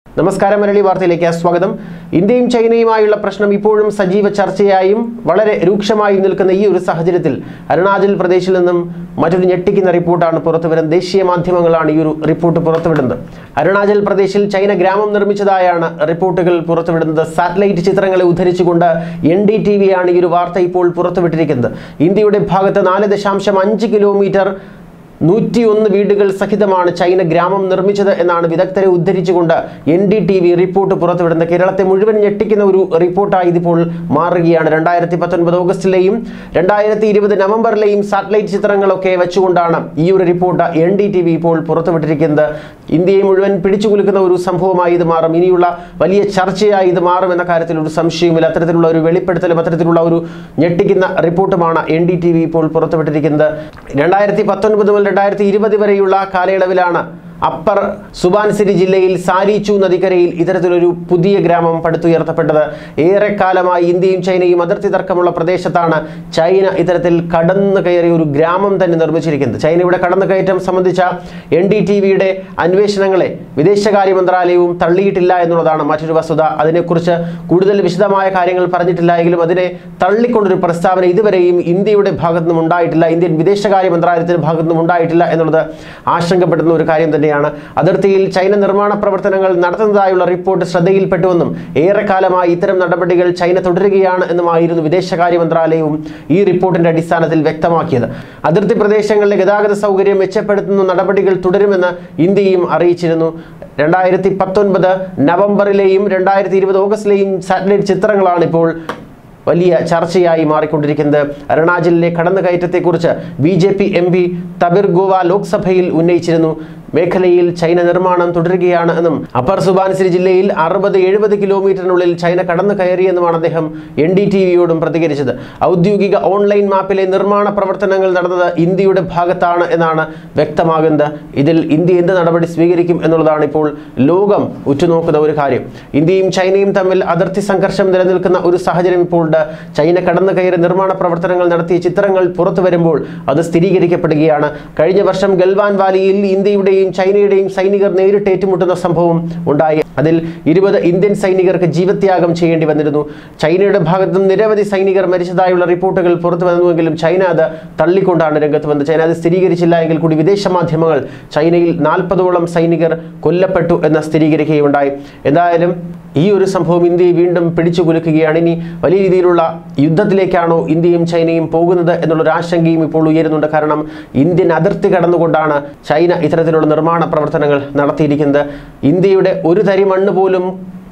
നമസ്കാരം മലയാളി വാർത്തയിലേക്ക് സ്വാഗതം ഇന്ത്യയും ചൈനയുമായുള്ള പ്രശ്നം ഇപ്പോഴും സജീവ ചർച്ചയായും വളരെ രൂക്ഷമായും നിൽക്കുന്ന ഈ ഒരു സാഹചര്യത്തിൽ അരുണാചൽ പ്രദേശിൽ നിന്നും മറ്റൊരു ഞെട്ടിക്കുന്ന റിപ്പോർട്ടാണ് പുറത്തുവരുന്നത് ദേശീയ മാധ്യമങ്ങളാണ് ഈ ഒരു റിപ്പോർട്ട് പുറത്തുവിടുന്നത് അരുണാചൽ പ്രദേശിൽ ചൈന ഗ്രാമം നിർമ്മിച്ചതായാണ് റിപ്പോർട്ടുകൾ പുറത്തുവിടുന്നത് സാറ്റലൈറ്റ് ചിത്രങ്ങളെ ഉദ്ധരിച്ചുകൊണ്ട് എൻ ഡി ടി വിയാണ് ഈ ഒരു വാർത്ത ഇപ്പോൾ പുറത്തുവിട്ടിരിക്കുന്നത് ഇന്ത്യയുടെ ഭാഗത്ത് നാല് ദശാംശം അഞ്ച് കിലോമീറ്റർ നൂറ്റിയൊന്ന് വീടുകൾ സഹിതമാണ് ചൈന ഗ്രാമം നിർമ്മിച്ചത് എന്നാണ് വിദഗ്ധരെ ഉദ്ധരിച്ചുകൊണ്ട് N D T V report പുറത്തുവിടുന്നത് കേരളത്തെ മുഴുവൻ ഞെട്ടിക്കുന്ന ഒരു റിപ്പോർട്ടായി ഇതിപ്പോൾ മാറുകയാണ് രണ്ടായിരത്തി പത്തൊൻപത് ഓഗസ്റ്റിലെയും രണ്ടായിരത്തി ഇരുപത് നവംബറിലെയും സാറ്റലൈറ്റ് ചിത്രങ്ങളൊക്കെ വെച്ചുകൊണ്ടാണ് ഈ ഒരു report N D T V ഇപ്പോൾ പുറത്തുവിട്ടിരിക്കുന്നത് ഇന്ത്യയെ മുഴുവൻ പിടിച്ചുകുലുക്കുന്ന ഒരു സംഭവമായി ഇത് മാറും ഇനിയുള്ള വലിയ ചർച്ചയായി ഇത് മാറും എന്ന കാര്യത്തിൽ ഒരു സംശയവുമില്ല അത്തരത്തിലുള്ള ഒരു വെളിപ്പെടുത്തലും അത്തരത്തിലുള്ള ഒരു ഞെട്ടിക്കുന്ന റിപ്പോർട്ടുമാണ് എൻ ഡി ടി വി ഇപ്പോൾ പുറത്തുവിട്ടിരിക്കുന്നത് രണ്ടായിരത്തി പത്തൊൻപത് മുതൽ രണ്ടായിരത്തി ഇരുപത് വരെയുള്ള കാലയളവിലാണ് അപ്പർ സുബാൻസിരി ജില്ലയിൽ സാരിച്ചു നദിക്കരയിൽ ഇത്തരത്തിലൊരു പുതിയ ഗ്രാമം പടുത്തുയർത്തപ്പെട്ടത് ഏറെക്കാലമായി ഇന്ത്യയും ചൈനയും അതിർത്തി തർക്കമുള്ള പ്രദേശത്താണ് ചൈന ഇത്തരത്തിൽ കടന്നു കയറിയ ഒരു ഗ്രാമം തന്നെ നിർമ്മിച്ചിരിക്കുന്നത് ചൈനയുടെ കടന്നു കയറ്റം സംബന്ധിച്ച എൻ ഡി ടി വിയുടെ അന്വേഷണങ്ങളെ വിദേശകാര്യ മന്ത്രാലയവും തള്ളിയിട്ടില്ല എന്നുള്ളതാണ് മറ്റൊരു വസ്തുത അതിനെക്കുറിച്ച് കൂടുതൽ വിശദമായ കാര്യങ്ങൾ പറഞ്ഞിട്ടില്ല എങ്കിലും അതിനെ തള്ളിക്കൊണ്ടൊരു പ്രസ്താവന ഇതുവരെയും ഇന്ത്യയുടെ ഭാഗത്തു നിന്നും ഉണ്ടായിട്ടില്ല ഇന്ത്യൻ വിദേശകാര്യ മന്ത്രാലയത്തിന്റെ ഭാഗത്തു നിന്നും ഉണ്ടായിട്ടില്ല എന്നുള്ളത് ആശങ്കപ്പെടുന്ന ഒരു കാര്യം തന്നെയാണ് അതിർത്തിയിൽ ചൈന നിർമ്മാണ പ്രവർത്തനങ്ങൾ നടത്തുന്നതായുള്ള റിപ്പോർട്ട് ശ്രദ്ധയിൽപ്പെട്ടുവെന്നും ഏറെക്കാലമായി ഇത്തരം നടപടികൾ ചൈന തുടരുകയാണ് എന്നുമായിരുന്നു വിദേശകാര്യ മന്ത്രാലയവും ഈ റിപ്പോർട്ടിന്റെ അടിസ്ഥാനത്തിൽ വ്യക്തമാക്കിയത് അതിർത്തി പ്രദേശങ്ങളിലെ ഗതാഗത സൗകര്യം മെച്ചപ്പെടുത്തുന്ന നടപടികൾ തുടരുമെന്ന് ഇന്ത്യയും അറിയിച്ചിരുന്നു രണ്ടായിരത്തി പത്തൊൻപത് നവംബറിലെയും രണ്ടായിരത്തി ഇരുപത് ഓഗസ്റ്റിലെയും സാറ്റലൈറ്റ് ചിത്രങ്ങളാണ് ഇപ്പോൾ വലിയ ചർച്ചയായി മാറിക്കൊണ്ടിരിക്കുന്നത് അരുണാചലിലെ കടന്നുകയറ്റത്തെക്കുറിച്ച് B J P M P Tapir Gao ലോക്സഭയിൽ ഉന്നയിച്ചിരുന്നു മേഖലയിൽ ചൈന നിർമ്മാണം തുടരുകയാണ് എന്നും അപ്പർ സുബാൻസിരി ജില്ലയിൽ അറുപത് എഴുപത് കിലോമീറ്ററിനുള്ളിൽ ചൈന കടന്നു കയറിയെന്നുമാണ് അദ്ദേഹം എൻ ഡി ടി വിയോടും പ്രതികരിച്ചത് ഔദ്യോഗിക ഓൺലൈൻ മാപ്പിലെ നിർമ്മാണ പ്രവർത്തനങ്ങൾ നടന്നത് ഇന്ത്യയുടെ ഭാഗത്താണ് എന്നാണ് വ്യക്തമാകുന്നത് ഇതിൽ ഇന്ത്യ എന്ത് നടപടി സ്വീകരിക്കും എന്നുള്ളതാണ് ഇപ്പോൾ ലോകം ഉറ്റുനോക്കുന്ന ഒരു കാര്യം ഇന്ത്യയും ചൈനയും തമ്മിൽ അതിർത്തി സംഘർഷം നിലനിൽക്കുന്ന ഒരു സാഹചര്യം ഇപ്പോൾ ഉണ്ട് ചൈന കടന്നു കയറി നിർമ്മാണ പ്രവർത്തനങ്ങൾ നടത്തിയ ചിത്രങ്ങൾ പുറത്തു വരുമ്പോൾ അത് സ്ഥിരീകരിക്കപ്പെടുകയാണ് കഴിഞ്ഞ വർഷം ഗൽവാൻ വാലിയിൽ ഇന്ത്യയുടെയും ചൈനയുടെയും സൈനികർ നേരിട്ട് ഏറ്റുമുട്ടുന്ന സംഭവം ഉണ്ടായി അതിൽ ഇരുപത് ഇന്ത്യൻ സൈനികർക്ക് ജീവത്യാഗം ചെയ്യേണ്ടി വന്നിരുന്നു ചൈനയുടെ ഭാഗത്തു നിന്ന് നിരവധി സൈനികർ മരിച്ചതായുള്ള റിപ്പോർട്ടുകൾ പുറത്തു വന്നുവെങ്കിലും ചൈന അത് തള്ളിക്കൊണ്ടാണ് രംഗത്ത് വന്നത് ചൈന അത് സ്ഥിരീകരിച്ചില്ല എങ്കിൽ കൂടി വിദേശ മാധ്യമങ്ങൾ ചൈനയിൽ നാൽപ്പതോളം സൈനികർ കൊല്ലപ്പെട്ടു എന്ന് സ്ഥിരീകരിക്കുകയുണ്ടായി എന്തായാലും ഈ ഒരു സംഭവം ഇന്ത്യയെ വീണ്ടും പിടിച്ചു കുലുക്കുകയാണ് ഇനി വലിയ രീതിയിലുള്ള യുദ്ധത്തിലേക്കാണോ ഇന്ത്യയും ചൈനയും പോകുന്നത് എന്നുള്ളൊരു ആശങ്കയും ഇപ്പോൾ ഉയരുന്നുണ്ട് കാരണം ഇന്ത്യൻ അതിർത്തി കടന്നുകൊണ്ടാണ് ചൈന ഇത്തരത്തിലുള്ള നിർമ്മാണ പ്രവർത്തനങ്ങൾ നടത്തിയിരിക്കുന്നത് ഇന്ത്യയുടെ ഒരു തരി മണ്ണ് പോലും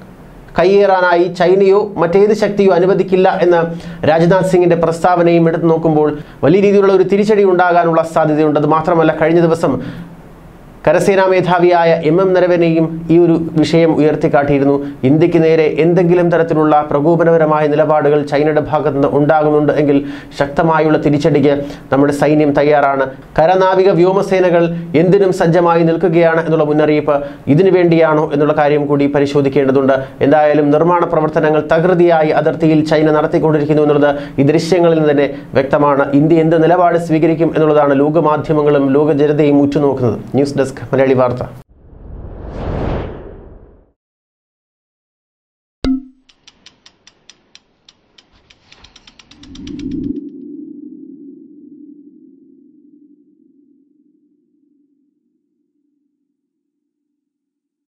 കയ്യേറാനായി ചൈനയോ മറ്റേത് ശക്തിയോ അനുവദിക്കില്ല എന്ന രാജ്നാഥ് സിംഗിന്റെ പ്രസ്താവനയും എടുത്തു നോക്കുമ്പോൾ വലിയ രീതിയിലുള്ള ഒരു തിരിച്ചടി ഉണ്ടാകാനുള്ള സാധ്യതയുണ്ട് അത് മാത്രമല്ല കഴിഞ്ഞ ദിവസം കരസേനാ മേധാവിയായ എം എം നരവനെയും ഈ ഒരു വിഷയം ഉയർത്തിക്കാട്ടിയിരുന്നു ഇന്ത്യക്ക് നേരെ എന്തെങ്കിലും തരത്തിലുള്ള പ്രകോപനപരമായ നിലപാടുകൾ ചൈനയുടെ ഭാഗത്തു നിന്ന് ഉണ്ടാകുന്നുണ്ട് എങ്കിൽ ശക്തമായുള്ള തിരിച്ചടിക്ക് നമ്മുടെ സൈന്യം തയ്യാറാണ് കരനാവിക വ്യോമസേനകൾ എന്തിനും സജ്ജമായി നിൽക്കുകയാണ് എന്നുള്ള മുന്നറിയിപ്പ് ഇതിനു വേണ്ടിയാണോ എന്നുള്ള കാര്യം കൂടി പരിശോധിക്കേണ്ടതുണ്ട് എന്തായാലും നിർമ്മാണ പ്രവർത്തനങ്ങൾ തകൃതിയായി അതിർത്തിയിൽ ചൈന നടത്തിക്കൊണ്ടിരിക്കുന്നു എന്നുള്ളത് ഈ ദൃശ്യങ്ങളിൽ നിന്ന് തന്നെ വ്യക്തമാണ് ഇന്ത്യ എന്ത് നിലപാട് സ്വീകരിക്കും എന്നുള്ളതാണ് ലോകമാധ്യമങ്ങളും ലോക ജനതയും ഉറ്റുനോക്കുന്നത് ന്യൂസ് ഡെസ്ക് മലയാളി വാർത്ത